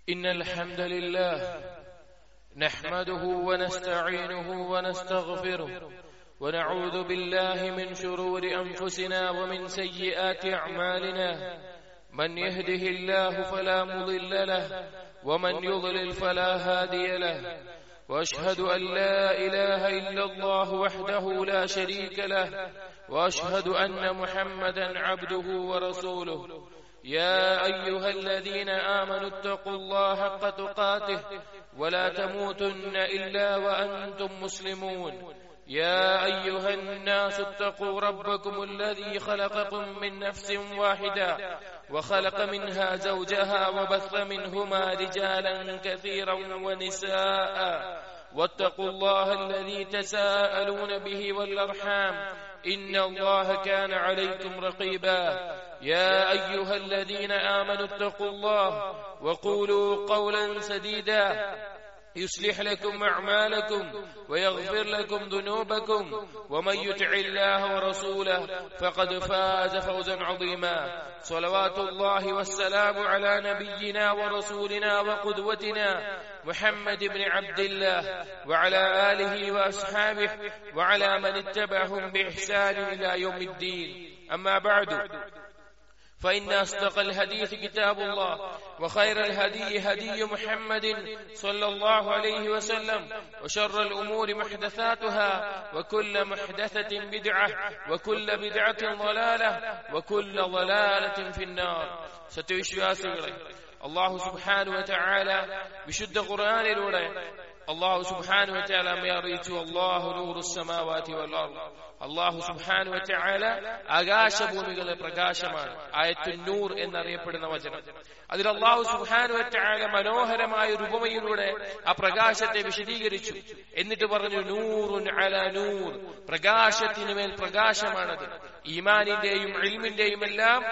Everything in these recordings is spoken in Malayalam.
إن الحمد لله نحمده ونستعينه ونستغفره ونعوذ بالله من شرور أنفسنا ومن سيئات أعمالنا من يهده الله فلا مضل له ومن يضلل فلا هادي له واشهد ان لا اله الا الله وحده لا شريك له واشهد ان محمدا عبده ورسوله يا ايها الذين امنوا اتقوا الله حق تقاته ولا تموتن الا وانتم مسلمون يا ايها الناس اتقوا ربكم الذي خلقكم من نفس واحده وخلق منها زوجها وبث منهما رجالا كثيرا ونساء واتقوا الله الذي تساءلون به والارحام ان الله كان عليكم رقيبا يا ايها الذين امنوا اتقوا الله وقولوا قولا سديدا يصلح لكم اعمالكم ويغفر لكم ذنوبكم ومن يطع الله ورسوله فقد فاز فوزا عظيما صلوات الله والسلام على نبينا ورسولنا وقدوتنا محمد بن عبد الله وعلى اله واصحابه وعلى من اتبعهم باحسان الى يوم الدين اما بعد فإن أصدق الحديث كتاب الله وخير الهدي هدي محمد صلى الله عليه وسلم وشر الأمور محدثاتها وكل محدثة بدعة وكل بدعة ضلالة وكل ضلالة في النار സത്യവിശ്വാസികളെ അള്ളാഹു സുബാനു ചായാല വിശുദ്ധ ഖുർആാനിലൂടെ അള്ളാഹു സുബാനു ചായാല അമ്മയെ അറിയിച്ചു അള്ളാഹു നൂറുസമാവാതി അള്ളാഹു സുബാനു ചായാല ആകാശഭൂമികളുടെ പ്രകാശമാണ് ആയത്തു നൂർ എന്നറിയപ്പെടുന്ന വചനം അതിൽ അള്ളാഹു സുബാനു ചായാല മനോഹരമായ ഒരു ഉപമയിലൂടെ ആ പ്രകാശത്തെ വിശദീകരിച്ചു എന്നിട്ട് പറഞ്ഞു നൂറുൻ അല നൂർ പ്രകാശത്തിനു മേൽ പ്രകാശമാണത് ഈമാനിന്റെയും ഇൽമിന്റെയും എല്ലാം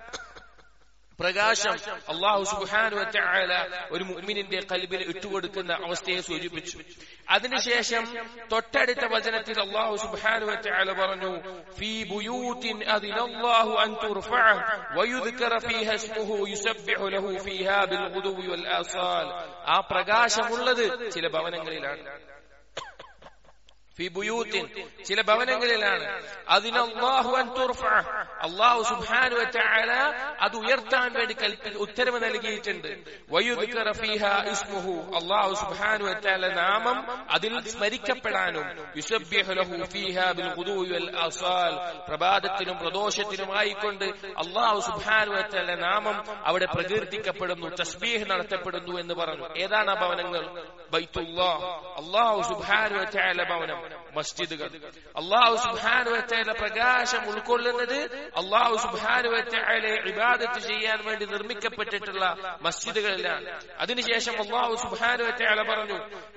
പ്രകാശം അള്ളാഹു സുബാനു വറ്റാല ഒരു മുഅ്മിനിന്റെ കൽബിൽ ഇട്ടുകൊടുക്കുന്ന അവസ്ഥയെ സൂചിപ്പിച്ചു അതിനുശേഷം തൊട്ടടുത്ത വചനത്തിൽ അള്ളാഹു സുബാനു വറ്റാല പറഞ്ഞു ഫീ ബുയൂത്തിൻ അദിനല്ലാഹു അൻ തുർഫഅ വയുദ്കറ ഫീഹ ഇസ്മുഹു യുസബ്ബിഹു ലഹു ഫീഹാ ബിൽ ഗുദുവി വൽ ആസാൽ ആ പ്രകാശമുള്ളത് ചില ഭവനങ്ങളിലാണ് ഫിബുയൂത്തിൻ ചില ഭവനങ്ങളിലാണ് അതിനല്ലാഹു അൻ തുർഫഅ അല്ലാഹു സുബ്ഹാനഹു വ തആല അത് ഉയർത്താൻ വേണ്ടി കൽപ്പി ഉത്തരവ് നൽകിയിട്ടുണ്ട് വയുദ്കറ ഫീഹാ ഇസ്മുഹു അല്ലാഹു സുബ്ഹാനഹു വ തആല നാമം അതിൽ സ്മരിക്കപ്പെടാനും യുസബ്ബിഹു ലഹു ഫീഹാ ബിൽ ഗുദൂവി വൽ ആസാൽ പ്രഭാതത്തിനും പ്രദോഷത്തിനുമായിക്കൊണ്ട് അല്ലാഹു സുബ്ഹാനഹു വ തആല നാമം അവിടെ പ്രകീർത്തിക്കപ്പെടുന്നു തസ്ബീഹ് നടത്തപ്പെടുന്നു എന്ന് പറഞ്ഞു ഏതാണ് ആ ഭവനങ്ങൾ ബൈത്തുല്ലാഹ് അല്ലാഹു സുബ്ഹാനഹു വ തആല ഭവനം മസ്ജിദുകൾ അള്ളാഹു സുബാനുവറ്റയുടെ പ്രകാശം ഉൾക്കൊള്ളുന്നത് അള്ളാഹു സുബാനുവറ്റയെ ഇബാദത്ത് ചെയ്യാൻ വേണ്ടി നിർമ്മിക്കപ്പെട്ടിട്ടുള്ള മസ്ജിദുകളിലാണ് അതിനുശേഷം അള്ളാഹു സുബാനുവറ്റയാളെ പറഞ്ഞു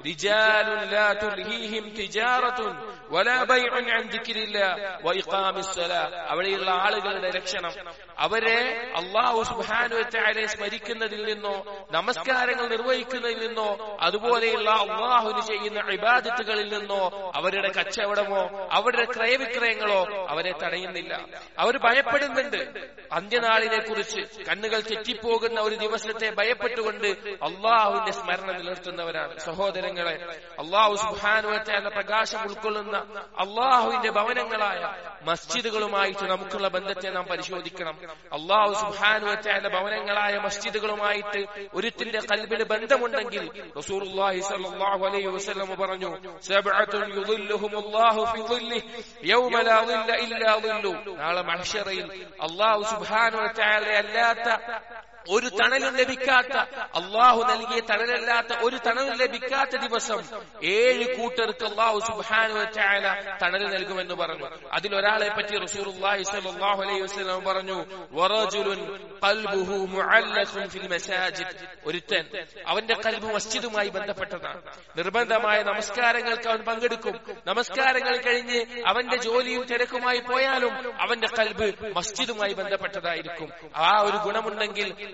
അവിടെയുള്ള ആളുകളുടെ ലക്ഷണം അവരെ അള്ളാഹു സുബാനുവറ്റയെ സ്മരിക്കുന്നതിൽ നിന്നോ നമസ്കാരങ്ങൾ നിർവഹിക്കുന്നതിൽ നിന്നോ അതുപോലെയുള്ള അള്ളാഹുന് ചെയ്യുന്ന ഇബാദത്തുകളിൽ നിന്നോ അവരുടെ കച്ചവടമോ അവരുടെ ക്രയവിക്രയങ്ങളോ അവരെ തടയുന്നില്ല അവർ ഭയപ്പെടുന്നുണ്ട് അന്ത്യനാളിനെ കുറിച്ച് കണ്ണുകൾ തെറ്റിപ്പോകുന്ന ഒരു ദിവസത്തെ ഭയപ്പെട്ടുകൊണ്ട് അള്ളാഹുവിന്റെ സ്മരണ നിലനിർത്തുന്നവരാണ് സഹോദരങ്ങളെ അള്ളാഹു സുബാനുവറ്റാല പ്രകാശം ഉൾക്കൊള്ളുന്ന അള്ളാഹുവിന്റെ ഭവനങ്ങളായ മസ്ജിദുകളുമായിട്ട് നമുക്കുള്ള ബന്ധത്തെ നാം പരിശോധിക്കണം അള്ളാഹു സുബാനുവറ്റാല ഭവനങ്ങളായ മസ്ജിദുകളുമായിട്ട് ഒരുത്തിന്റെ കൽബിന് ബന്ധമുണ്ടെങ്കിൽ റസൂർ അലൈഹി വസല്ലം പറഞ്ഞു يظلهم الله في ظله يوم لا ظل إلا ظله നാളെ മഹ്ഷറയിൽ അള്ളാഹു സുബ്ഹാനഹു വ തആല അല്ലാത്ത ഒരു തണലും ലഭിക്കാത്ത അള്ളാഹു നൽകിയ തണലല്ലാത്ത ഒരു തണലും ലഭിക്കാത്ത ദിവസം ഏഴ് കൂട്ടർക്ക് അള്ളാഹു സുബാനു ചായാല തണൽ നൽകുമെന്ന് പറഞ്ഞു അതിലൊരാളെ പറ്റി റസൂലുള്ളാഹി സ്വല്ലല്ലാഹു അലൈഹി വസല്ലം പറഞ്ഞു വറജുലുൻ ഖൽബുഹു മുഅല്ലഖുൻ ഫിൽ മസാജിദ് ഒരുത്തൻ അവന്റെ കൽബ് മസ്ജിദുമായി ബന്ധപ്പെട്ടതാണ് നിർബന്ധമായ നമസ്കാരങ്ങൾക്ക് അവൻ പങ്കെടുക്കും നമസ്കാരങ്ങൾ കഴിഞ്ഞ് അവന്റെ ജോലിയും തിരക്കുമായി പോയാലും അവന്റെ കൽബ് മസ്ജിദുമായി ബന്ധപ്പെട്ടതായിരിക്കും ആ ഒരു ഗുണമുണ്ടെങ്കിൽ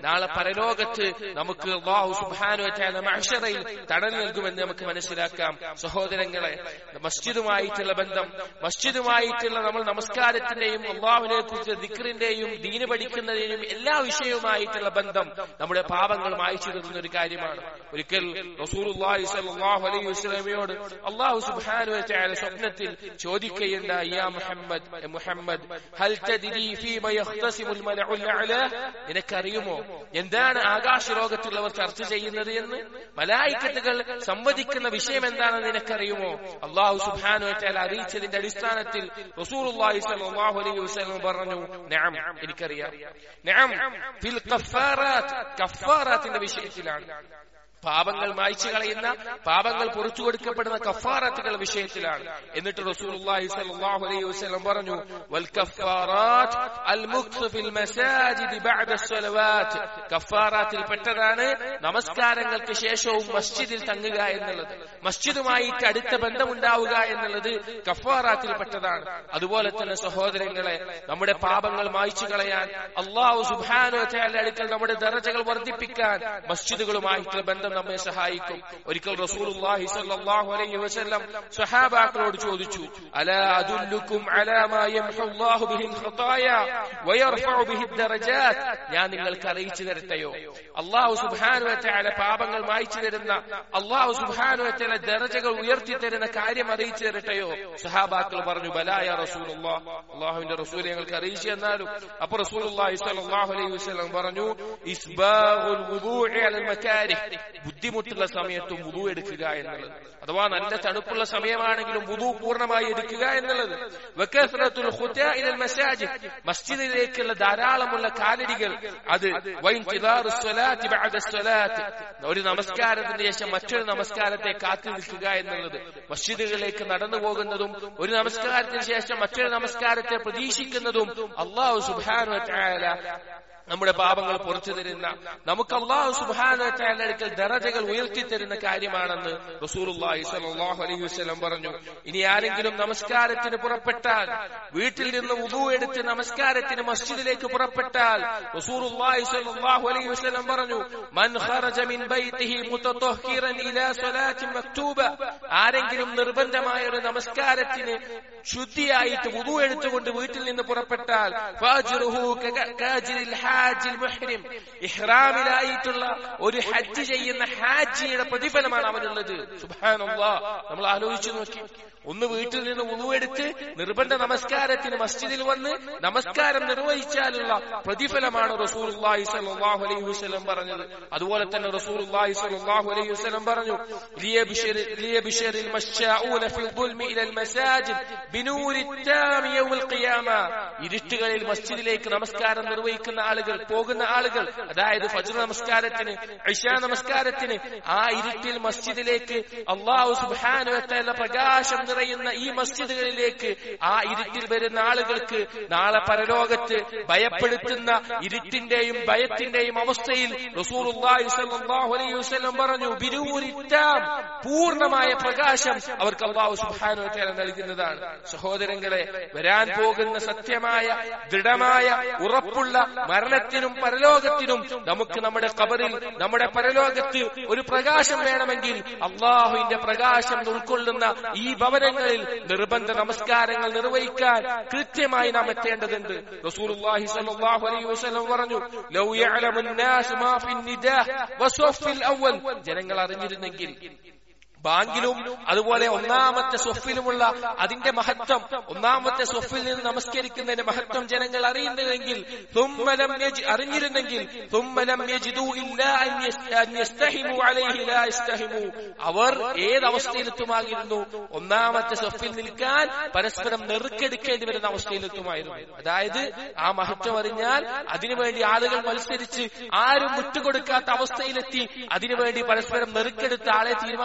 നാളെ പരലോകത്ത് നമുക്ക് അള്ളാഹു സുബാനു മഹഷറയിൽ തടൽ നൽകുമെന്ന് നമുക്ക് മനസ്സിലാക്കാം സഹോദരങ്ങളെ മസ്ജിദുമായിട്ടുള്ള ബന്ധം മസ്ജിദുമായിട്ടുള്ള നമ്മൾ നമസ്കാരത്തിന്റെയും അള്ളാഹുവിനെ കുറിച്ച് ദിക്റിന്റെയും ദീന് പഠിക്കുന്നതിനും എല്ലാ വിഷയവുമായിട്ടുള്ള ബന്ധം നമ്മുടെ പാപങ്ങൾ മായച്ചു തരുന്ന ഒരു കാര്യമാണ് ഒരിക്കൽ റസൂലുള്ളാഹി സ്വല്ലല്ലാഹു അലൈഹി വസല്ലമയോട് അള്ളാഹു സുബ്ഹാനഹു വതആല സ്വപ്നത്തിൽ ചോദിക്കുകയുണ്ടായി യാ മുഹമ്മദ് എ മുഹമ്മദ് ഹൽ തദ്രി ഫീമ യഖ്തസിമുൽ മലഉൽ അഅല നിനക്കറിയുമോ എന്താണ് ആകാശ ലോകത്തുള്ളവർ ചർച്ച ചെയ്യുന്നത് എന്ന് മലായിക്കത്തുകൾ സംവദിക്കുന്ന വിഷയം എന്താണെന്ന് നിനക്കറിയുമോ അള്ളാഹു സുബ്ഹാനഹു വതആല അറിയിച്ചതിന്റെ അടിസ്ഥാനത്തിൽ റസൂലുള്ളാഹി സ്വല്ലല്ലാഹു അലൈഹി വസല്ലം പറഞ്ഞു നഅം എനിക്കറിയാം നഅം ഫിൽ കഫാറാത്ത് കഫാറാത്തിന്റെ വിഷയത്തിലാണ് പാപങ്ങൾ മായ്ച്ചു കളയുന്ന പാപങ്ങൾ പുറത്തു കൊടുക്കപ്പെടുന്ന കഫാറത്തുകൾ വിഷയത്തിലാണ് എന്നിട്ട് റസൂലുള്ളാഹി സ്വല്ലല്ലാഹു അലൈഹി വസല്ലം പറഞ്ഞു വൽ കഫാറാത്ത് അൽ മുക്സ് ഫിൽ മസാജിദി ബഅദ സ്വലവാത്ത് കഫാറാത്തിൽ പെട്ടതാണ് നമസ്കാരങ്ങൾക്ക് ശേഷവും മസ്ജിദിൽ തങ്ങുക എന്നുള്ളത് മസ്ജിദുമായിട്ട് അടുത്ത ബന്ധമുണ്ടാവുക എന്നുള്ളത് കഫാറാത്തിൽ പെട്ടതാണ് അതുപോലെ തന്നെ സഹോദരങ്ങളെ നമ്മുടെ പാപങ്ങൾ മായ്ച്ചു കളയാൻ അള്ളാഹു സുബ്ഹാനഹു വതആല അടുക്കൽ നമ്മുടെ ദറജകൾ വർദ്ധിപ്പിക്കാൻ മസ്ജിദുകളുമായിട്ടുള്ള ബന്ധം നമ്മെ സഹായിക്കും ഒരിക്കൽ റസൂലുള്ളാഹി സ്വല്ലല്ലാഹു അലൈഹി വസല്ലം സ്വഹാബാക്കളോട് ചോദിച്ചു അലാ അദുല്ലുക്കും അലാ മാ യംഹു അല്ലാഹു ബിഹിൽ ഖതായ വയർഫഉ ബിഹി ദറജാത്ത് ഞാൻ നിങ്ങൾക്ക് അറിയിച്ചു തരട്ടെയോ അല്ലാഹു സുബ്ഹാനഹു വ തആല പാപങ്ങൾ മായ്ച്ചു തരുന്ന അല്ലാഹു സുബ്ഹാനഹു വ തആല ദറജകൾ ഉയർത്തി തരുന്ന കാര്യം അറിയിച്ചു തരട്ടെയോ സ്വഹാബാക്കൾ പറഞ്ഞു ബലായ റസൂലുള്ളാഹ് അല്ലാഹുവിന്റെ റസൂൽ ഞങ്ങൾക്ക് അറിയിച്ചു തന്നാലും അപ്പോൾ റസൂലുള്ളാഹി സ്വല്ലല്ലാഹു അലൈഹി വസല്ലം പറഞ്ഞു ഇസ്ബാഹുൽ വുദൂഇ അലൽ മകാരിഹ് ബുദ്ധിമുട്ടുള്ള സമയത്തും വുദു എടുക്കുക എന്നുള്ളത് അഥവാ നല്ല തണുപ്പുള്ള സമയമാണെങ്കിലും വുദു പൂർണ്ണമായി എടുക്കുക എന്നുള്ളത് വകസ്റത്തുൽ ഖുതാ ഇലൽ മസാജിദ് മസ്ജിദിലേക്കുള്ള ധാരാളമുള്ള കാലടികൾ അത് വൈൻതിദാറു സ്വലാത്തി ബഅദ സ്വലാത്ത് ഒരു നമസ്കാരത്തിന് ശേഷം മറ്റൊരു നമസ്കാരത്തെ കാത്തു നിൽക്കുക എന്നുള്ളത് മസ്ജിദുകളിലേക്ക് നടന്നു പോകുന്നതും ഒരു നമസ്കാരത്തിന് ശേഷം മറ്റൊരു നമസ്കാരത്തെ പ്രതീക്ഷിക്കുന്നതും അള്ളാഹു സുബ്ഹാനഹു വ തആല നമ്മുടെ പാപങ്ങൾ പുറത്തു തരുന്ന നമുക്ക് അള്ളാഹു സുബാന അടുക്കൽ ദറജകൾ ഉയർത്തി തരുന്ന കാര്യമാണെന്ന് റസൂലുള്ളാഹി സ്വല്ലല്ലാഹു അലൈഹി വസല്ലം പറഞ്ഞു ഇനി ആരെങ്കിലും നമസ്കാരത്തിന് പുറപ്പെട്ടാൽ വീട്ടിൽ നിന്ന് ഉദു എടുത്ത് നമസ്കാരത്തിന് മസ്ജിദിലേക്ക് പുറപ്പെട്ടാൽ റസൂലുള്ളാഹി സ്വല്ലല്ലാഹു അലൈഹി വസല്ലം പറഞ്ഞു മൻ ഖറജ മിൻ ബൈതിഹി മുതതഹ്ഹിറൻ ഇലാ സ്വലാത്തി മക്തൂബ ആരെങ്കിലും നിർബന്ധമായ ഒരു നമസ്കാരത്തിന് ശുദ്ധിയായിട്ട് ഉദു എടുത്തുകൊണ്ട് വീട്ടിൽ നിന്ന് പുറപ്പെട്ടാൽ ഫാജിറുഹു കാജിരിൽ ഹാജിൽ മുഹ്രിം ഇഹ്റാമിലായിട്ടുള്ള ഒരു ഹജ്ജ് ചെയ്യുന്ന ഹാജിയുടെ പ്രതിഫലമാണ് അവനുള്ളത് സുബ്ഹാനല്ലാഹ് നമ്മൾ ആലോചിച്ചു നോക്കി ഒന്ന് വീട്ടിൽ നിന്ന് ഉളുവെടുത്ത് നിർബന്ധ നമസ്കാരത്തിന് മസ്ജിദിൽ വന്ന് നമസ്കാരം നിർവഹിച്ചാലുള്ള പ്രതിഫലമാണ് റസൂലുള്ളാഹി സ്വല്ലല്ലാഹു അലൈഹി വസല്ലം പറഞ്ഞത് അതുപോലെ തന്നെ റസൂലുള്ളാഹി സ്വല്ലല്ലാഹു അലൈഹി വസല്ലം പറഞ്ഞു ലിയബ്ശിർ ലിയബ്ശിറിൽ മശ്ശാഊന ഫിൽ ദുൽമി ഇലൽ മസാജിദ് ബിനൂരി التام يوم القيامة ഇരുട്ടുകളിൽ മസ്ജിദിലേക്ക് നമസ്കാരം നിർവഹിക്കുന്ന ആളുകൾ പോകുന്ന ആളുകൾ അതായത് ഫജ്ർ നമസ്കാരത്തിന് ഇഷാ നമസ്കാരത്തിന് ആ ഇരുട്ടിൽ മസ്ജിദിലേക്ക് അള്ളാഹു സുബ്ഹാനഹു വ തആല പ്രകാശം നിറയുന്ന ഈ മസ്ജിദുകളിലേക്ക് ആ ഇരുട്ടിൽ വരുന്ന ആളുകൾക്ക് നാളെ പരലോകത്ത് ഭയപ്പെടുത്തുന്ന ഇരുട്ടിന്റെയും ഭയത്തിന്റെയും അവസ്ഥയിൽ റസൂലുള്ളാഹി സ്വല്ലല്ലാഹു അലൈഹി വസല്ലം പറഞ്ഞു ബിനൂരിത്താം പൂർണ്ണമായ പ്രകാശം അവർക്ക് അള്ളാഹു സുബ്ഹാനഹു വ തആല നൽകുന്നതാണ് സഹോദരങ്ങളെ വരാൻ പോകുന്ന സത്യമായ ദൃഢമായ ഉറപ്പുള്ള മരണത്തിനും പരലോകത്തിനും നമുക്ക് നമ്മുടെ കബറിൽ നമ്മുടെ പരലോകത്ത് ഒരു പ്രകാശം വേണമെങ്കിൽ അള്ളാഹുവിന്റെ പ്രകാശം ഉൾക്കൊള്ളുന്ന ഈ ഭവനങ്ങളിൽ നിർബന്ധ നമസ്കാരങ്ങൾ നിർവഹിക്കാൻ കൃത്യമായി നാം എത്തേണ്ടതുണ്ട് റസൂലുള്ളാഹി സ്വല്ലല്ലാഹു അലൈഹി വസല്ലം പറഞ്ഞു ലൗ യഅലമുൻ നാസ് മാ ഫിൻ നിദാഹ് വസഫിൽ അവൽ ജനങ്ങൾ അറിഞ്ഞിരുന്നെങ്കിൽ ബാങ്കിലും അതുപോലെ ഒന്നാമത്തെ സ്വഫിലുമുള്ള അതിന്റെ മഹത്വം ഒന്നാമത്തെ സ്വഫിൽ നിന്ന് നമസ്കരിക്കുന്നതിന്റെ മഹത്വം ജനങ്ങൾ അറിയുന്നതെങ്കിൽ തുമ്മലം യജ് അറിഞ്ഞിരുന്നെങ്കിൽ തുമ്മലം യജിദു ഇല്ലാ അൻ യസ്- അൻ യസ്തഹിമു അലൈഹി ലാ യസ്തഹിമു അവർ ഏതവസ്ഥയിലെത്തുമായിരുന്നു ഒന്നാമത്തെ സ്വഫിൽ നിൽക്കാൻ പരസ്പരം നെറുക്കെടുക്കേണ്ടി വരുന്ന അവസ്ഥയിലെത്തുമായിരുന്നു അതായത് ആ മഹത്വം അറിഞ്ഞാൽ അതിനുവേണ്ടി ആളുകൾ മത്സരിച്ച് ആരും വിട്ടുകൊടുക്കാത്ത അവസ്ഥയിലെത്തി അതിനുവേണ്ടി പരസ്പരം നെറുക്കെടുത്ത ആളെ തീരുമാനിക്കേണ്ട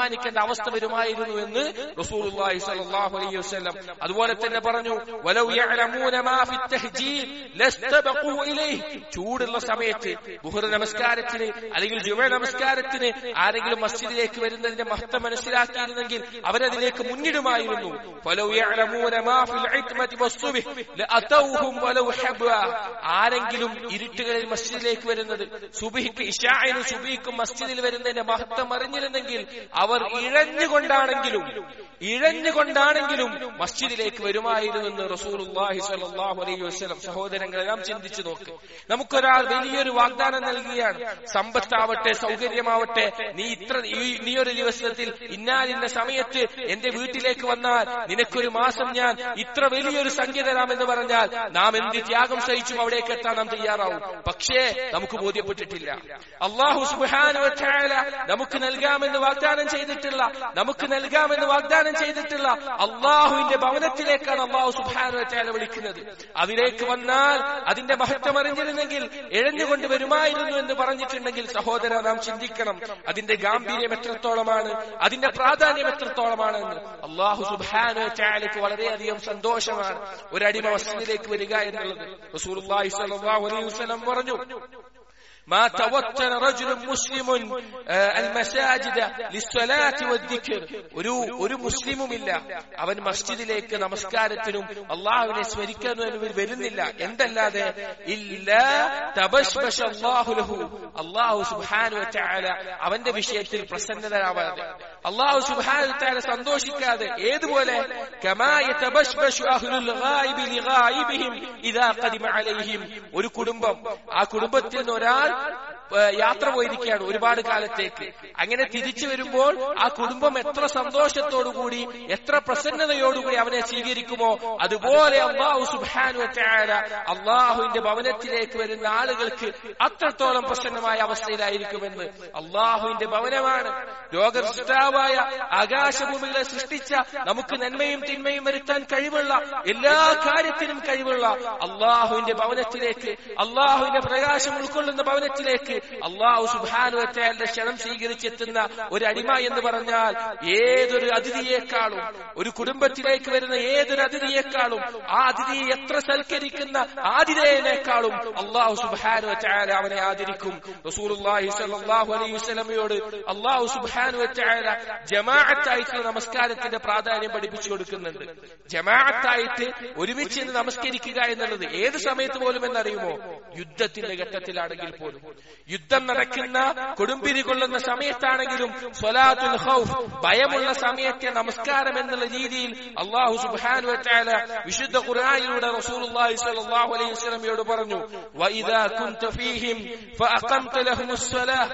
അവസ്ഥ വരുമായിരുന്നു എന്ന് റസൂലുള്ളാഹി സ്വല്ലല്ലാഹു അലൈഹി വസല്ലം അതുപോലെ തന്നെ പറഞ്ഞു വലൗ യഅലമൂന മാ ഫി തഹ്ജീർ ലസ്തബഖൂ ഇലൈഹി ചൂടുള്ള സമയത്ത് ബുഹർ നമസ്കാരത്തിന് അല്ലെങ്കിൽ ജുമ നമസ്കാരത്തിന് ആരെങ്കിലും മസ്ജിദിലേക്ക് വരുന്നതിന്റെ മഹത്വം മനസ്സിലാക്കിയിരുന്നെങ്കിൽ അവരതിലേക്ക് മുന്നിടുമായിരുന്നു ഫലൗ യഅലമൂന മാ ഫിൽ ഇത്മതി വസ്സുബ്ഹ് ലഅതൗഹും വലൗ ഹബ്വ ആരെങ്കിലും ഇരുട്ടുകളിൽ മസ്ജിദിലേക്ക് വരുന്നത് സുബഹിക്ക് ഇശാഇനും സുബഹിക്കും മസ്ജിദിൽ വരുന്നതിന്റെ മഹത്വം അറിഞ്ഞിരുന്നെങ്കിൽ അവർ ഇഴഞ്ഞുകൊണ്ടാണെങ്കിലും ഇഴഞ്ഞുകൊണ്ടാണെങ്കിലും മസ്ജിദിലേക്ക് വരുമായിരുന്നെന്ന് റസൂലുള്ളാഹി സ്വല്ലല്ലാഹു അലൈഹി വസല്ലം സഹോദരങ്ങളെ നാം ചിന്തിച്ചു നോക്ക് നമുക്കൊരാൾ വലിയൊരു വാഗ്ദാനം നൽകുകയാണ് സമ്പത്താവട്ടെ സൗകര്യമാവട്ടെ നീ ഇത്ര ഈ- നീ ഒരു ദിവസത്തിൽ ഇന്നാലിന്ന സമയത്ത് എന്റെ വീട്ടിലേക്ക് വന്നാൽ നിനക്കൊരു മാസം ഞാൻ ഇത്ര വലിയൊരു സംഖ്യ തരാമെന്ന് പറഞ്ഞാൽ നാം എന്ത് ത്യാഗം സഹിച്ചും അവിടേക്ക് എത്താൻ നാം തയ്യാറാവും പക്ഷേ നമുക്ക് ബോധ്യപ്പെട്ടിട്ടില്ല അള്ളാഹു സുബ്ഹാനഹു വ തആല നമുക്ക് നൽകാമെന്ന് വാഗ്ദാനം ചെയ്തിട്ടുള്ള നമുക്ക് നൽകാമെന്ന് വാഗ്ദാനം ചെയ്തിട്ടുള്ള അള്ളാഹുവിന്റെ ഭവനത്തിലേക്കാണ് അള്ളാഹു സുബ്ഹാനഹു വ തആല വിളിക്കുന്നത് അതിലേക്ക് വന്നാൽ അതിന്റെ മഹത്വം അറിഞ്ഞിരുന്നെങ്കിൽ എഴഞ്ഞുകൊണ്ട് വരുമായിരുന്നു എന്ന് പറഞ്ഞിട്ടുണ്ടെങ്കിൽ സഹോദര നാം ചിന്തിക്കണം അതിന്റെ ഗാംഭീര്യം എത്രത്തോളമാണ് അതിന്റെ പ്രാധാന്യം എത്രത്തോളമാണ് എന്ന് അള്ളാഹു സുബ്ഹാനഹു വ തആലയ്ക്ക് വളരെയധികം സന്തോഷമാണ് ഒരടിമ മസ്ജിദിലേക്ക് വരിക എന്നുള്ളത് റസൂലുള്ളാഹി സ്വല്ലല്ലാഹു അലൈഹി വസല്ലം പറഞ്ഞു ما توتر رجل مسلم آه، المساجد للصلاة والذكر ഒരു ഒരു മുസ്ലിമുമില്ല അവൻ മസ്ജിദിലേക്ക് നമസ്കാരത്തിനും അള്ളാഹുവിനെ സ്മരിക്കാനും വരുന്നില്ല എന്തല്ലാതെ ഇല്ല തബശ്ബശ അല്ലാഹു ലഹു അള്ളാഹു സുബ്ഹാനഹു വ തആല അവന്റെ വിഷയത്തിൽ പ്രസന്നതരാവാതെ അള്ളാഹു സുബ്ഹാനഹു വ തആല സന്തോഷിക്കാതെ ഏതുപോലെ കമാ യതബശ്ബശു അഹ്ലുൽ ഗായിബി ലിഗായിബിഹിം ഇദാ ഖദിമ അലൈഹിം ഒരു കുടുംബം ആ കുടുംബത്തിൽ നിന്ന് ഒരാൾ ഏ, യാത്ര പോയിരിക്കുകയാണ് ഒരുപാട് കാലത്തേക്ക് അങ്ങനെ തിരിച്ചു വരുമ്പോൾ ആ കുടുംബം എത്ര സന്തോഷത്തോടുകൂടി എത്ര പ്രസന്നതയോടുകൂടി അവനെ സ്വീകരിക്കുമോ അതുപോലെ അള്ളാഹു സുബാനു വറ്റാല അള്ളാഹുവിന്റെ ഭവനത്തിലേക്ക് വരുന്ന ആളുകൾക്ക് അത്രത്തോളം പ്രസന്നമായ അവസ്ഥയിലായിരിക്കുമെന്ന് അള്ളാഹുവിന്റെ ഭവനമാണ് ലോകസൃഷ്ടാവായ ആകാശഭൂമികളെ സൃഷ്ടിച്ച നമുക്ക് നന്മയും തിന്മയും വരുത്താൻ കഴിവുള്ള എല്ലാ കാര്യത്തിനും കഴിവുള്ള അള്ളാഹുവിന്റെ ഭവനത്തിലേക്ക് അള്ളാഹുവിന്റെ പ്രകാശം ഉൾക്കൊള്ളുന്ന ഭവനത്തിലേക്ക് അള്ളാഹു സുബാനുവറ്റാലിന്റെ ക്ഷണം സ്വീകരിച്ചെത്തുന്ന ഒരു അടിമ എന്ന് പറഞ്ഞാൽ ഏതൊരു അതിഥിയേക്കാളും ഒരു കുടുംബത്തിലേക്ക് വരുന്ന ഏതൊരു അതിഥിയേക്കാളും ആ അതിഥിയെ എത്ര സൽക്കരിക്കുന്ന ആതിഥേയനേക്കാളും അള്ളാഹു സുബാനുവറ്റാല അവനെ ആദരിക്കും റസൂലുള്ളാഹി സ്വല്ലല്ലാഹു അലൈഹി വസല്ലമയോട് അള്ളാഹു സുബാനുവറ്റാല ജമാഅത്തായിട്ടുള്ള നമസ്കാരത്തിന്റെ പ്രാധാന്യം പഠിപ്പിച്ചു കൊടുക്കുന്നുണ്ട് ജമാഅത്തായിട്ട് ഒരുമിച്ച് നിന്ന് നമസ്കരിക്കുക എന്നുള്ളത് ഏത് സമയത്ത് പോലും എന്നറിയുമോ യുദ്ധത്തിന്റെ ഘട്ടത്തിലാണെങ്കിൽ പോലും യുദ്ധം നടക്കുന്ന കൊടുമ്പിരി കൊള്ളുന്ന സമയത്താണെങ്കിലും സ്വലാത്തുൽ ഖൗഫ് ഭയമുള്ള സമയത്തെ നമസ്കാരം എന്നുള്ള രീതിയിൽ അള്ളാഹു സുബ്ഹാനഹു വതആല വിശുദ്ധ ഖുർആനിലൂടെ റസൂലുള്ളാഹി സ്വല്ലല്ലാഹു അലൈഹി വസല്ലമയോട് പറഞ്ഞു വഇദാ കുൻത ഫീഹിം ഫഅഖംത ലഹുമുസ് സ്വലാഹ്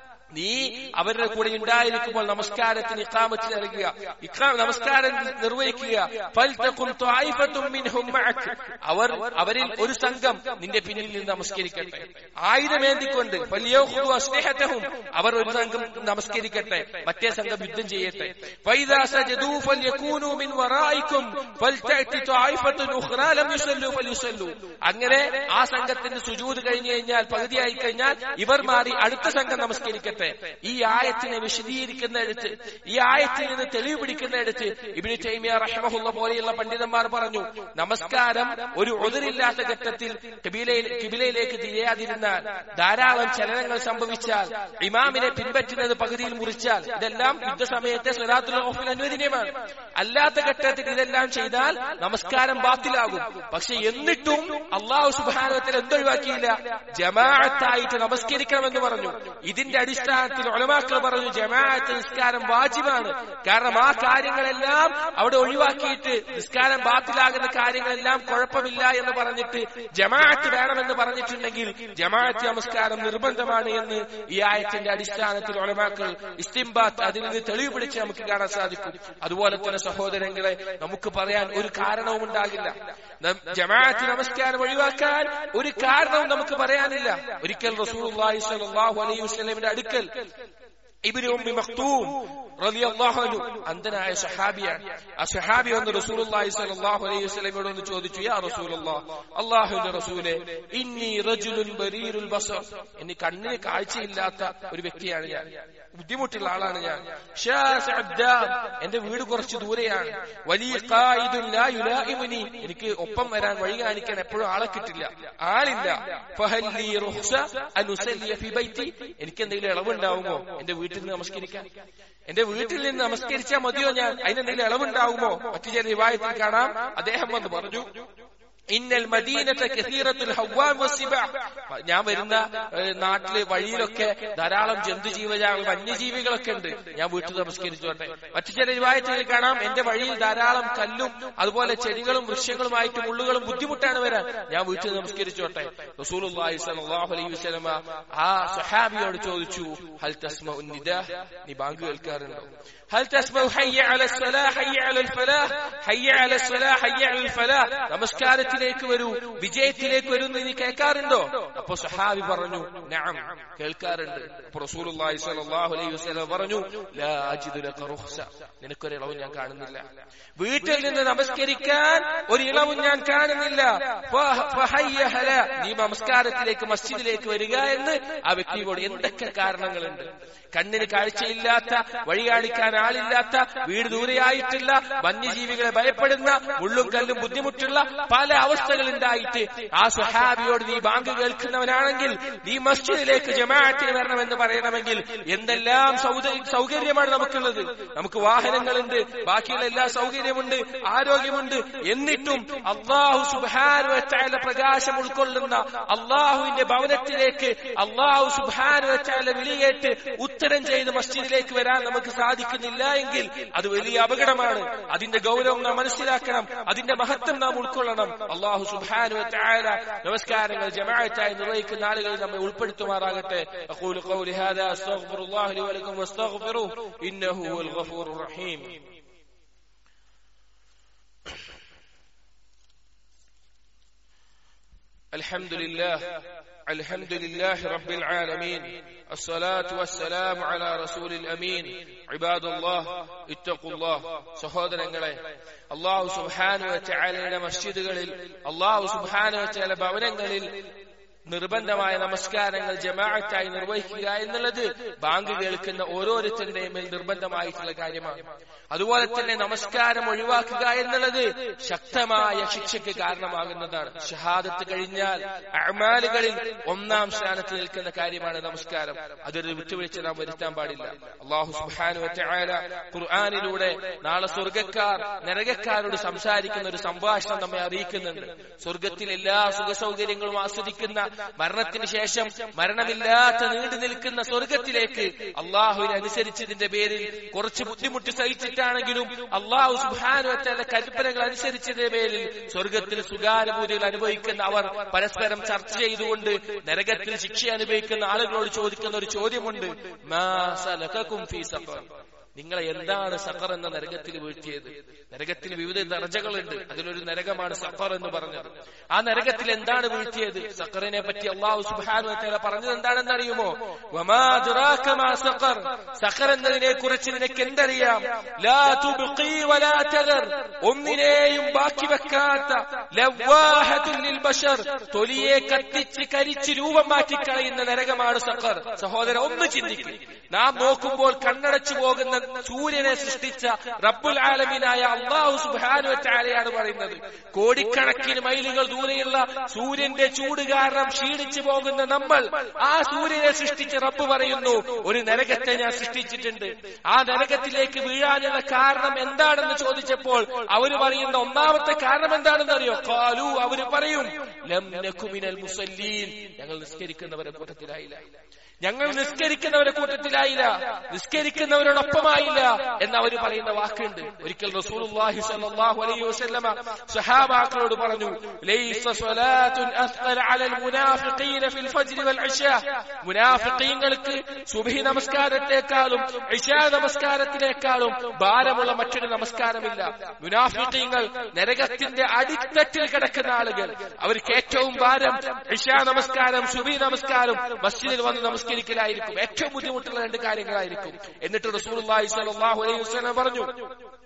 നീ അവരുടെ കൂടെ ഉണ്ടായിരിക്കുമ്പോൾ നമസ്കാരത്തിന് ഇഖാമത്ത് നൽകുക ഇഖാം നമസ്കാരം നിർവഹിക്കുക ഫൽതകും ത്വായിഫത്തും മിൻഹും മഅക് അവർ അവരിൽ ഒരു സംഘം നിന്റെ പിന്നിൽ നിന്ന് നമസ്കരിക്കട്ടെ ആയുധമേന്തിക്കൊണ്ട് ഫലിയഖുദു അസ്ലിഹതഹും അവർ ഒരു സംഘം നമസ്കരിക്കട്ടെ മറ്റേ സംഘം യുദ്ധം ചെയ്യട്ടെ ഫൈദാ സജദൂ ഫൽയകൂനു മിൻ വറായിക്കും ഫൽതഅതി ത്വായിഫത്തുൻ ഉഖ്റാ ലം യുസല്ലു ഫൽയുസല്ലു അങ്ങനെ ആ സംഘത്തിന്റെ സുജൂദ് കഴിഞ്ഞു കഴിഞ്ഞാൽ പകുതിയായി കഴിഞ്ഞാൽ ഇവർ മാറി അടുത്ത സംഘം നമസ്കരിക്കട്ടെ ഈ ആയത്തിനെ വിശദീകരിക്കുന്നിടത്ത് ഈ ആയത്തിൽ നിന്ന് തെളിവ് പിടിക്കുന്നിടത്ത് ഇബിന് തൈമിയ റഹ്മഹുള്ള പോലെയുള്ള പണ്ഡിതന്മാർ പറഞ്ഞു നമസ്കാരം ഒരു ഒതിരില്ലാത്ത ഘട്ടത്തിൽ കിബിലയിൽ കിബിലയിലേക്ക് തിരിയാതിരുന്നാൽ ധാരാളം ചലനങ്ങൾ സംഭവിച്ചാൽ ഇമാമിനെ പിൻപറ്റുന്നത് പകുതിയിൽ മുറിച്ചാൽ ഇതെല്ലാം യുദ്ധസമയത്തെ സ്വലാത്തുൽ ഖൗഫിൽ അനുവദനീയമാണ് അല്ലാത്ത ഘട്ടത്തിൽ ഇതെല്ലാം ചെയ്താൽ നമസ്കാരം ബാത്തിലാകും പക്ഷെ എന്നിട്ടും അള്ളാഹു സുബാനത്തിൽ എന്തൊഴിവാക്കിയില്ല ജമാഅത്തായിട്ട് നമസ്കരിക്കണമെന്ന് പറഞ്ഞു ഇതിന്റെ അടിസ്ഥാനത്തിൽ ഒലമാക്കൾ പറഞ്ഞു ജമാഅത്ത് നിസ്കാരം വാജിബാണ് കാരണം ആ കാര്യങ്ങളെല്ലാം അവിടെ ഒഴിവാക്കിയിട്ട് നിസ്കാരം ബാത്തിലാകുന്ന കാര്യങ്ങളെല്ലാം കുഴപ്പമില്ല എന്ന് പറഞ്ഞിട്ട് ജമാഅത്ത് വേണമെന്ന് പറഞ്ഞിട്ടുണ്ടെങ്കിൽ ജമാഅത്ത് നമസ്കാരം നിർബന്ധമാണ് എന്ന് ഈ ആയത്തിന്റെ അടിസ്ഥാനത്തിൽ ഒലമാക്കൾ ഇസ്തിംബാത്ത് അതിൽ നിന്ന് തെളിവ് പിടിച്ച് നമുക്ക് കാണാൻ സാധിക്കും അതുപോലെ തന്നെ സഹോദരങ്ങളെ നമുക്ക് പറയാൻ ഒരു കാരണവും ഉണ്ടാകില്ല നം- ജമാഅത്ത് നമസ്കാരം ഒഴിവാക്കാൻ ഒരു കാരണവും നമുക്ക് പറയാനില്ല ഒരിക്കൽ റസൂലുള്ളാഹി സ്വല്ലല്ലാഹു അലൈഹി വസല്ലമയുടെ അടുക്കൽ ഇബ്നു ഉമ്മി മഖ്തൂം റളിയല്ലാഹു അൻഹു അന്തനായ സഹാബിയാണ് ആ സഹാബി വന്ന് റസൂലുള്ളാഹി സ്വല്ലല്ലാഹു അലൈഹി വസല്ലമയോട് ഒന്ന് ചോദിച്ചു യാ റസൂലുള്ളാഹ് അല്ലാഹുവിന്റെ റസൂലേ ഇന്നി റജുലുൻ ബരീറുൽ ബസർ എനിക്ക് കണ്ണിന് കാഴ്ചയില്ലാത്ത ഒരു വ്യക്തിയാണ് ഞാൻ ബുദ്ധിമുട്ടുള്ള ആളാണ് ഞാൻ ഷാസിഅ അദ്ദാം. എന്റെ വീട് കുറച്ച് ദൂരെയാണ് വലിയ ഖായിദുൻ ലാ യുലാഇമുനി. എനിക്ക് ഒപ്പം വരാൻ വഴി കാണിക്കാൻ എപ്പോഴും ആളെ കിട്ടില്ല ആളില്ല ഫഹൽ ലീ റുഖ്സ അൻ ഉസല്ലിയ ഫി ബൈത്തി. എനിക്ക് എന്തെങ്കിലും ഇളവുണ്ടാവുമോ എന്റെ വീട്ടിൽ നിന്ന് നമസ്കരിക്കാൻ എന്റെ വീട്ടിൽ നിന്ന് നമസ്കരിച്ചാൽ മതിയോ ഞാൻ അതിനെന്തെങ്കിലും ഇളവുണ്ടാവുമോ മറ്റു ചില റിവായത്തിൽ കാണാം അദ്ദേഹം വന്ന് പറഞ്ഞു ഇന്നൽ മദീനത്തെ കസീറത്തുൽ ഹവ്വാം വസ്സിബാ. ഞാൻ വരുന്ന ഏഹ്, നാട്ടില് വഴിയിലൊക്കെ ധാരാളം ജന്തുജീവജാല വന്യജീവികളൊക്കെ ഉണ്ട് ഞാൻ വീട്ടിൽ നമസ്കരിച്ചോട്ടെ മറ്റു ചില രൂപായത്തിൽ കാണാം എന്റെ വഴിയിൽ ധാരാളം കല്ലും അതുപോലെ ചെടികളും വൃക്ഷങ്ങളുമായിട്ട് മുള്ളുകളും ബുദ്ധിമുട്ടാണ് വരാൻ ഞാൻ വീട്ടിൽ നമസ്കരിച്ചോട്ടെ റസൂലുള്ളാഹി സ്വല്ലല്ലാഹു അലൈഹി വസല്ലമ ആ സഹാബിയോട് ചോദിച്ചു ഹൽ തസ്മഉ നിദാ നീ ബാങ്ക് കേൾക്കാറുണ്ടോ ഹൽ തസ്മഉ ഹയ്യ അലൽ സ്വലാ ഹയ്യ അലൽ ഫലാഹ് ഹയ്യ അലൽ സ്വലാ ഹയ്യ അലൽ ഫലാഹ് നമസ്കാരത്തിലേക്ക് വരൂ വിജയത്തിലേക്ക് വരൂ എന്ന് നീ കേൾക്കാറുണ്ടോ അപ്പൊ സഹാബി പറഞ്ഞു നഅം കേൾക്കാറുണ്ട് അപ്പൊ റസൂലുള്ളാഹി സ്വല്ലല്ലാഹു അലൈഹി വസല്ലം പറഞ്ഞു ലാ അജിദു ലക റുഖ്സ നിനക്കൊരു ഇളവും ഞാൻ കാണുന്നില്ല വീട്ടിൽ നിന്ന് നമസ്കരിക്കാൻ ഒരു ഇളവും ഞാൻ കാണുന്നില്ല ഫ- ഫഹയ്യ ഹല. നീ നമസ്കാരത്തിലേക്ക് മസ്ജിദിലേക്ക് വരിക എന്ന് ആ വ്യക്തിയോട് എന്തൊക്കെ കാരണങ്ങളുണ്ട് കണ്ണിന് കാഴ്ചയില്ലാത്ത വഴി കാണിക്കാൻ ആളില്ലാത്ത വീട് ദൂരെയായിട്ടുള്ള വന്യജീവികളെ ഭയപ്പെടുന്ന മുള്ളും കല്ലും ബുദ്ധിമുട്ടുള്ള പല അവസ്ഥകൾ ഉണ്ടായിട്ട് ആ സുഹാബിയോട് നീ ബാങ്ക് കേൾക്കുന്നവനാണെങ്കിൽ നീ മസ്ജിദിലേക്ക് ജമാഅത്തിന് വരണമെന്ന് പറയണമെങ്കിൽ എന്തെല്ലാം സൗത- സൗകര്യമാണ് നമുക്കുള്ളത് നമുക്ക് വാഹനങ്ങളുണ്ട് ബാക്കിയുള്ള എല്ലാ സൗകര്യമുണ്ട് ആരോഗ്യമുണ്ട് എന്നിട്ടും അള്ളാഹു സുബാനുവച്ചായ പ്രകാശം ഉൾക്കൊള്ളുന്ന അള്ളാഹുവിന്റെ ഭവനത്തിലേക്ക് അള്ളാഹു സുബാനുവച്ചായ വിളിയേറ്റ് ഉത്തരം ചെയ്ത് മസ്ജിദിലേക്ക് വരാൻ നമുക്ക് സാധിക്കുന്നില്ല എങ്കിൽ അത് വലിയ അപകടമാണ് അതിന്റെ ഗൗരവം നാം മനസ്സിലാക്കണം അതിന്റെ മഹത്വം നാം ഉൾക്കൊള്ളണം അള്ളാഹു സുബാനുവച്ചായ നമസ്കാരങ്ങൾ ജമാഅത്തായി നിർവഹിക്കുന്ന ആളുകൾ നമ്മെ ഉൾപ്പെടുത്തുമാറാകട്ടെ أقول قولي هذا أستغفر الله لي ولكم واستغفروه إنه هو الغفور الرحيم الحمد لله الحمد لله رب العالمين الصلاة والسلام على رسول الأمين عباد الله اتقوا الله സഹോദരങ്ങളെ അള്ളാഹു സുബാനു വച്ചാലയുടെ മസ്ജിദുകളിൽ അള്ളാഹു സുബാനു വച്ചാല ഭവനങ്ങളിൽ നിർബന്ധമായ നമസ്കാരങ്ങൾ ജമാഅത്തായി നിർവഹിക്കുക എന്നുള്ളത് ബാങ്ക് കേൾക്കുന്ന ഓരോരുത്തരുടെയും മേൽ നിർബന്ധമായിട്ടുള്ള കാര്യമാണ് അതുപോലെ തന്നെ നമസ്കാരം ഒഴിവാക്കുക എന്നുള്ളത് ശക്തമായ ശിക്ഷയ്ക്ക് കാരണമാകുന്നതാണ് ഷഹാദത്ത് കഴിഞ്ഞാൽ അമാലുകളിൽ ഒന്നാം സ്ഥാനത്ത് നിൽക്കുന്ന കാര്യമാണ് നമസ്കാരം അതൊരു വിട്ടുവീഴ്ച നാം വരുത്താൻ പാടില്ല അള്ളാഹു സുബാനു വറ്റായ ഖുർആാനിലൂടെ നാളെ സ്വർഗക്കാർ നരകക്കാരോട് സംസാരിക്കുന്ന ഒരു സംഭാഷണം നമ്മെ അറിയിക്കുന്നുണ്ട് സ്വർഗത്തിൽ എല്ലാ സുഖ സൗകര്യങ്ങളും ആസ്വദിക്കുന്ന മരണത്തിന് ശേഷം മരണമില്ലാത്ത നീണ്ടു നിൽക്കുന്ന സ്വർഗത്തിലേക്ക് അള്ളാഹുവിനെ അനുസരിച്ചതിന്റെ പേരിൽ കുറച്ച് ബുദ്ധിമുട്ട് സഹിച്ചിട്ടാണെങ്കിലും അള്ളാഹു സുബാനുവറ്റ കൽപ്പനകൾ അനുസരിച്ചതിന്റെ പേരിൽ സ്വർഗത്തിൽ സുഖാനുഭൂതികൾ അനുഭവിക്കുന്ന അവർ പരസ്പരം ചർച്ച ചെയ്തുകൊണ്ട് നരകത്തിൽ ശിക്ഷ അനുഭവിക്കുന്ന ആളുകളോട് ചോദിക്കുന്ന ഒരു ചോദ്യമുണ്ട് മാ സലകക്കും ഫീ സഫർ നിങ്ങളെ എന്താണ് സഫർ എന്ന നരകത്തിൽ വീഴ്ത്തിയത് നരകത്തിൽ വിവിധ ദർജകളുണ്ട് അതിലൊരു നരകമാണ് സഫർ എന്ന് പറഞ്ഞത് ആ നരകത്തിൽ എന്താണ് വീഴ്ത്തിയത് സഫറിനെ പറ്റി അള്ളാഹു സുബാനു പറഞ്ഞത് എന്താണെന്ന് അറിയുമോ വമാ അദ്റാക മാ സഖർ സഖർ എന്നതിനെ കുറിച്ച് നിനക്ക് എന്തറിയാം ലാ തുബ്ഖി വലാ തദർ ഒന്നിനെയും ബാക്കി വെക്കാത്ത ലവ്വാഹത്തുൽ ലിൽ ബശർ തൊലിയെ കത്തിച്ച് കരിച്ച് രൂപം മാറ്റി കളയുന്ന നരകമാണ് സഖർ സഹോദര ഒന്ന് ചിന്തിക്കും നാം നോക്കുമ്പോൾ കണ്ണടച്ചു പോകുന്ന സൂര്യനെ സൃഷ്ടിച്ച റബ്ബുൽ ആലമീനായ അള്ളാഹു സുബാനുവറ്റാലയാണ് പറയുന്നത് കോടിക്കണക്കിന് മൈലുകൾ ദൂരെയുള്ള സൂര്യന്റെ ചൂട് കാരണം ക്ഷീണിച്ചു പോകുന്ന നമ്മൾ ആ സൂര്യനെ സൃഷ്ടിച്ച റബ്ബ് പറയുന്നു ഒരു നരകത്തെ ഞാൻ സൃഷ്ടിച്ചിട്ടുണ്ട് ആ നരകത്തിലേക്ക് വീഴാനുള്ള കാരണം എന്താണെന്ന് ചോദിച്ചപ്പോൾ അവര് പറയുന്ന ഒന്നാമത്തെ കാരണം എന്താണെന്ന് അറിയോ കാലു അവര് പറയും ലം നഖുമിനൽ മുസല്ലീൻ ഞങ്ങൾ നിസ്കരിക്കുന്നവരെ കൂട്ടത്തിലായില്ല ഞങ്ങൾ നിസ്കരിക്കുന്നവരെ കൂട്ടത്തിലായില്ല നിസ്കരിക്കുന്നവരോടൊപ്പമായില്ല എന്ന് അവർ പറയുന്ന വാക്കുണ്ട് ഒരിക്കൽ റസൂലുള്ളാഹി സ്വല്ലല്ലാഹു അലൈഹി വസല്ലമ സഹാബാക്കളോട് പറഞ്ഞു ലൈസ സ്വലാത്തുൻ അസ്അല അലൽ മുനാഫിഖീന ഫിൽ ഫജ്ർ വൽ ഇശാ മുനാഫിഖീങ്ങൾക്ക് സുബ്ഹി നമസ്കാരത്തെക്കാളും ഇശാ നമസ്കാരത്തിനേക്കാളും ഭാരമുള്ള മറ്റൊരു നമസ്കാരമില്ല മുനാഫിഖീങ്ങൾ നരകത്തിന്റെ അടിത്തട്ടിൽ കിടക്കുന്ന ആളുകൾ അവർക്ക് ഏറ്റവും ഭാരം ഇശാ നമസ്കാരം സുബി നമസ്കാരം മസ്ജിദിൽ വന്ന് നമസ്കരിക്കലായിരിക്കും ഏറ്റവും ബുദ്ധിമുട്ടുള്ള രണ്ട് കാര്യങ്ങളായിരിക്കും എന്നിട്ട് റസൂലുള്ളാഹി സ്വല്ലല്ലാഹു അലൈഹി വസല്ലം പറഞ്ഞു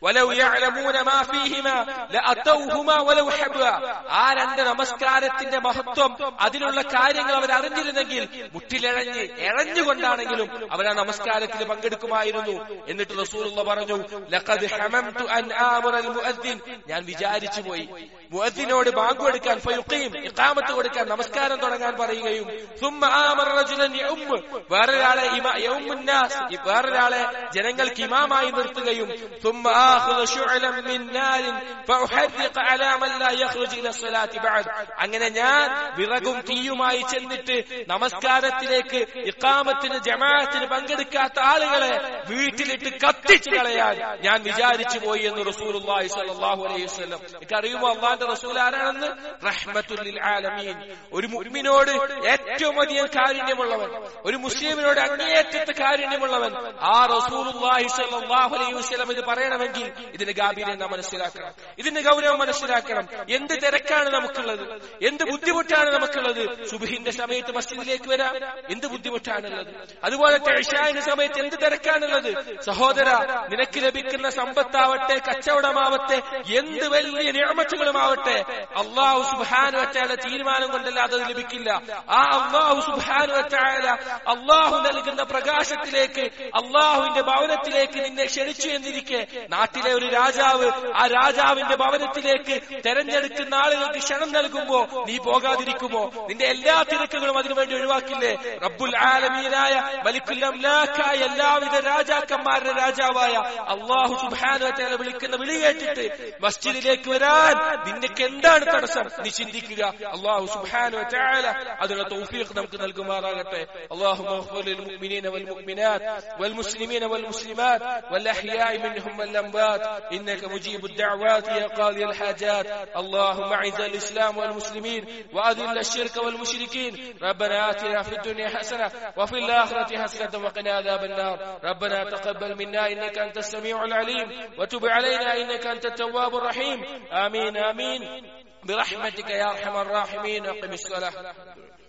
ولو يعلمون ما فيهما لأتوهما ولو حبوا ആ രണ്ട് നമസ്കാരത്തിന്റെ മഹത്വം അതിലുള്ള കാര്യങ്ങൾ അവർ അറിഞ്ഞിരുന്നെങ്കിൽ മുട്ടിലിഴഞ്ഞ് എഴഞ്ഞുകൊണ്ടാണെങ്കിലും അവർ ആ നമസ്കാരത്തിൽ പങ്കെടുക്കുമായിരുന്നു എന്നിട്ട് റസൂലുള്ള പറഞ്ഞു ലഖദ് ഹമംതു അൻ ആമറ അൽ മുഅദ്ദിൻ ഞാൻ വിചാരിച്ചു പോയി മുഅദ്ദിനോട് ബാങ്ക് കൊടുക്കാൻ ഫയുഖീം ഇഖാമത്ത് കൊടുക്കാൻ നമസ്കാരം തുടങ്ങാൻ പറയുകയും ثم آمر رجلا يؤم വേറൊരാളെ ഇമാ- يؤم الناس വേറൊരാളെ ജനങ്ങൾക്ക് ഇമാമായി നിർത്തുകയും ثم آخذ شعلا من نار فأحرق على من لا يخرج إلى الصلاة بعد അങ്ങനെ ഞാൻ വിറകും തീയുമായി ചെന്നിട്ട് നമസ്കാരത്തിലേക്ക് ഇക്കാമത്തിന് ജമാഅത്തിന് പങ്കെടുക്കാത്ത ആളുകളെ വീട്ടിലിട്ട് കത്തിച്ചു കളയാൻ ഞാൻ വിചാരിച്ചു പോയി എന്ന് റസൂലുള്ളാഹി സ്വല്ലല്ലാഹു അലൈഹി വസല്ലം എനിക്ക് അറിയുമോ അള്ളാന്റെ റസൂൽ ആരാണെന്ന് റഹ്മത്തുൽ ലിൽ ആലമീൻ ഒരു മുഅ്മിനോട് ഏറ്റവും അധികം കാരുണ്യമുള്ളവൻ ഒരു മുസ്ലിമിനോട് അങ്ങേയറ്റത്തെ കാരുണ്യമുള്ളവൻ ആ റസൂലുള്ളാഹി സ്വല്ലല്ലാഹു അലൈഹി വസല്ലം ഇത് പറയണമെങ്കിൽ ഇതിന്റെ ഗാഭീര്യം നാം മനസ്സിലാക്കണം ഇതിന്റെ ഗൗരവം മനസ്സിലാക്കണം എന്ത് തിരക്കാണ് നമുക്കുള്ളത് എന്ത് ബുദ്ധിമുട്ടാണ് നമുക്കുള്ളത് സുബഹിന്റെ സമയത്ത് മസ്ജിദിലേക്ക് വരാം എന്ത് ബുദ്ധിമുട്ടാണുള്ളത് അതുപോലെ ഇഷാന്റെ സമയത്ത് എന്ത് തിരക്കാണുള്ളത് സഹോദര നിനക്ക് ലഭിക്കുന്ന സമ്പത്താവട്ടെ കച്ചവടമാവട്ടെ എന്ത് വലിയ നിയമത്തുകളുമാവട്ടെ അള്ളാഹു സുബാനു വറ്റാല തീരുമാനം കൊണ്ടല്ലാതെ അത് ലഭിക്കില്ല ആ അള്ളാഹു സുബാനു വറ്റാല അള്ളാഹു നൽകുന്ന പ്രകാശത്തിലേക്ക് അള്ളാഹുവിന്റെ ഭവനത്തിലേക്ക് നിന്നെ ക്ഷണിച്ചു എന്നിരിക്കെ നാട്ടിലെ ഒരു രാജാവ് ആ രാജാവിന്റെ ഭവനത്തിലേക്ക് തെരഞ്ഞെടുക്കുന്ന ആളുകൾക്ക് ക്ഷണം നൽകുമ്പോ നീ പോകാതിരിക്കുമോ നിന്റെ എല്ലാ തിരക്കുകളും അതിനുവേണ്ടി ഒഴിവാക്കില്ലേ റബ്ബുൽ ആലമീനായ മലിക്കുൽ അംലാക്കായ എല്ലാവിധ രാജാക്കന്മാരുടെ രാജാവായ അള്ളാഹു സുബാനുവറ്റാല വിളിക്കുന്ന വിളി കേട്ടിട്ട് മസ്ജിദിലേക്ക് വരാൻ നിനക്ക് എന്താണ് തടസ്സം നീ ചിന്തിക്കുക അള്ളാഹു സുബാനുവറ്റാല അതിനുള്ള തൗഫീഖ് നമുക്ക് നൽകുമാറാകട്ടെ അള്ളാഹു للمؤمنين والمؤمنات والمسلمين والمسلمات والأحياء منهم والأموات إنك مجيب الدعوات يا قاضي الحاجات اللهم أعز الإسلام والمسلمين وأذل الشرك والمشركين ربنا آتنا في الدنيا حسنة وفي الآخرة حسنة وقنا عذاب النار ربنا تقبل منا إنك أنت السميع العليم وتب علينا إنك أنت التواب الرحيم آمين آمين برحمتك يا أرحم الراحمين أقم الصلاة